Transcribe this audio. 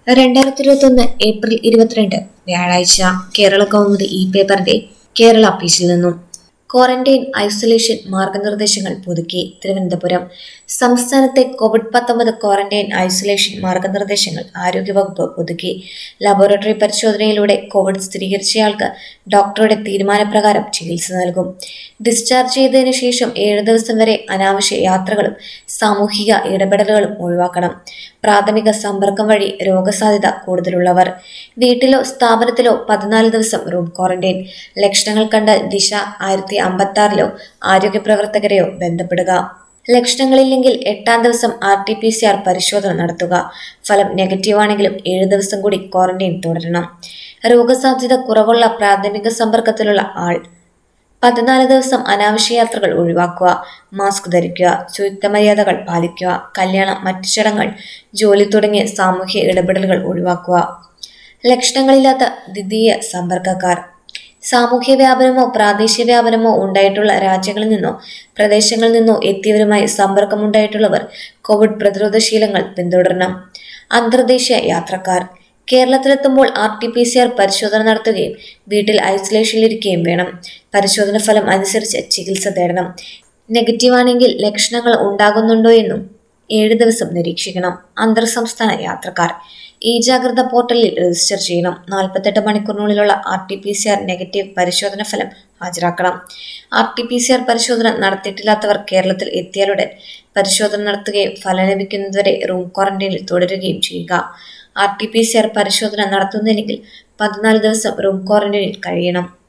രണ്ടായിരത്തി ഇരുപത്തൊന്ന് ഏപ്രിൽ ഇരുപത്തിരണ്ട് വ്യാഴാഴ്ച കേരള കൗമുദി ഇ പേപ്പറിന്റെ കേരള ഓഫീസിൽ നിന്നും ക്വാറന്റൈൻ ഐസൊലേഷൻ മാർഗനിർദ്ദേശങ്ങൾ പുതുക്കി തിരുവനന്തപുരം സംസ്ഥാനത്തെ കോവിഡ് പത്തൊമ്പത് ക്വാറന്റൈൻ ഐസൊലേഷൻ മാർഗനിർദ്ദേശങ്ങൾ ആരോഗ്യവകുപ്പ് പുതുക്കി ലബോറട്ടറി പരിശോധനയിലൂടെ കോവിഡ് സ്ഥിരീകരിച്ചയാൾക്ക് ഡോക്ടറുടെ തീരുമാനപ്രകാരം ചികിത്സ നൽകും ഡിസ്ചാർജ് ചെയ്തതിനു ശേഷം ഏഴ് ദിവസം വരെ അനാവശ്യ യാത്രകളും സാമൂഹിക ഇടപെടലുകളും ഒഴിവാക്കണം പ്രാഥമിക സമ്പർക്കം വഴി രോഗസാധ്യത കൂടുതലുള്ളവർ വീട്ടിലോ സ്ഥാപനത്തിലോ പതിനാല് ദിവസം റൂം ക്വാറന്റൈൻ ലക്ഷണങ്ങൾ കണ്ടാൽ ദിശ ആയിരത്തി അമ്പത്തി ആറിലോ ആരോഗ്യ പ്രവർത്തകരെയോ ബന്ധപ്പെടുക ലക്ഷണങ്ങളില്ലെങ്കിൽ എട്ടാം ദിവസം R T P C R പരിശോധന നടത്തുക ഫലം നെഗറ്റീവ് ആണെങ്കിലും ഏഴ് ദിവസം കൂടി ക്വാറന്റൈൻ തുടരണം രോഗസാധ്യത കുറവുള്ള പ്രാഥമിക സമ്പർക്കത്തിലുള്ള ആൾ പതിനാല് ദിവസം അനാവശ്യ യാത്രകൾ ഒഴിവാക്കുക മാസ്ക് ധരിക്കുക ശുചിത്വ മര്യാദകൾ പാലിക്കുക കല്യാണം മറ്റു ചടങ്ങുകൾ ജോലി തുടങ്ങിയ സാമൂഹ്യ ഇടപെടലുകൾ ഒഴിവാക്കുക ലക്ഷണങ്ങളില്ലാത്ത ദ്വിതീയ സമ്പർക്കക്കാർ സാമൂഹ്യ വ്യാപനമോ പ്രാദേശിക വ്യാപനമോ ഉണ്ടായിട്ടുള്ള രാജ്യങ്ങളിൽ നിന്നോ പ്രദേശങ്ങളിൽ നിന്നോ എത്തിയവരുമായി സമ്പർക്കമുണ്ടായിട്ടുള്ളവർ കോവിഡ് പ്രതിരോധ ശീലങ്ങൾ പിന്തുടരണം അന്തർദേശീയ യാത്രക്കാർ കേരളത്തിലെത്തുമ്പോൾ R T P C R പരിശോധന നടത്തുകയും വീട്ടിൽ ഐസൊലേഷനിലിരിക്കുകയും വേണം പരിശോധന ഫലം അനുസരിച്ച് ചികിത്സ തേടണം നെഗറ്റീവ് ആണെങ്കിൽ ലക്ഷണങ്ങൾ ഉണ്ടാകുന്നുണ്ടോ എന്നും ഏഴ് ദിവസം നിരീക്ഷിക്കണം അന്തർ സംസ്ഥാന യാത്രക്കാർ ഈ ജാഗ്രത പോർട്ടലിൽ രജിസ്റ്റർ ചെയ്യണം നാൽപ്പത്തെട്ട് മണിക്കൂറിനുള്ളിലുള്ള R T P C R negative പരിശോധന ഫലം ഹാജരാക്കണം R T P C R പരിശോധന നടത്തിയിട്ടില്ലാത്തവർ കേരളത്തിൽ എത്തിയാലുടൻ പരിശോധന നടത്തുകയും ഫലം ലഭിക്കുന്നതുവരെ റൂം ക്വാറന്റൈനിൽ തുടരുകയും ചെയ്യുക R T P C R പരിശോധന നടത്തുന്നില്ലെങ്കിൽ പതിനാല് ദിവസം റൂം ക്വാറന്റൈനിൽ കഴിയണം